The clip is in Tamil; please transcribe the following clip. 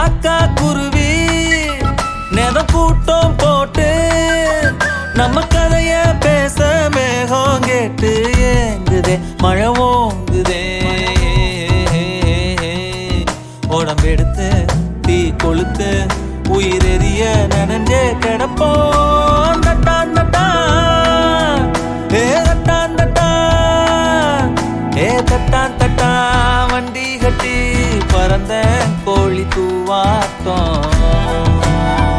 காக்கா குருவி நெதம் கூட்டம் போட்டு நம்ம கதைய பேச மேகம் கேட்டு ஏங்குதே மழை ஓங்குதே உடம்பெடுத்து தீ கொளுத்து உயிரெறிய நனைஞ்சே கிடப்போம் தட்டான் தட்டான் ஏ தட்டான் தட்டான் ஏ தட்டான் தட்டான் வண்டி கட்டி பறந்த கோழி தூவாட்டம்